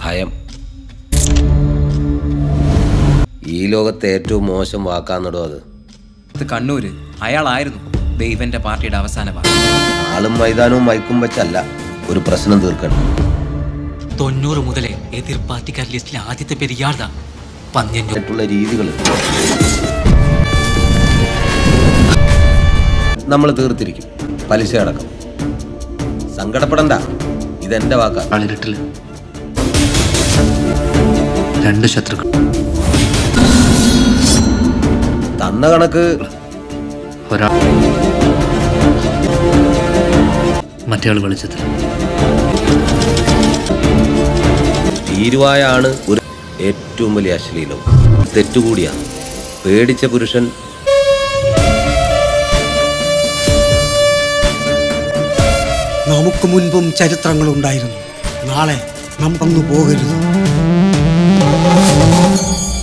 ഭയം ഈ ലോകത്തെ ഏറ്റവും മോശം വാക്കാന്നിടോ അത് ഇത് കണ്ണൂര് അയാളായിരുന്നു ദൈവന്റെ പാർട്ടിയുടെ അവസാന വാക്ക് ആളും മൈതാനവും മയക്കും വെച്ചല്ല ഒരു പ്രശ്നം തീർക്കണം തൊണ്ണൂറ് മുതലേ എതിർ പാർട്ടിക്കാർ ലിസ്റ്റിലെ ആദ്യത്തെ പേര് ഇയാൾതാ പന്ന്യന്നൂർ ആയിട്ടുള്ള രീതികൾ നമ്മൾ തീർത്തിരിക്കും പലിശ അടക്കം സങ്കടപ്പെടണ്ട ഇതെന്റെ വാക്കാ ആളിരട്ടില് രണ്ട് ശത്രുക്കൾ തന്ന കണക്ക് ഒരാൾ മറ്റേയാൾ വെളിച്ചത്തിൽ തീരുവായാണ് ഒരു ഏറ്റവും വലിയ അശ്ലീലം തെറ്റുകൂടിയാണ് പേടിച്ച പുരുഷൻ നമുക്ക് മുൻപും ചരിത്രങ്ങളുണ്ടായിരുന്നു നാളെ നമുക്കൊന്നു പോകരുത്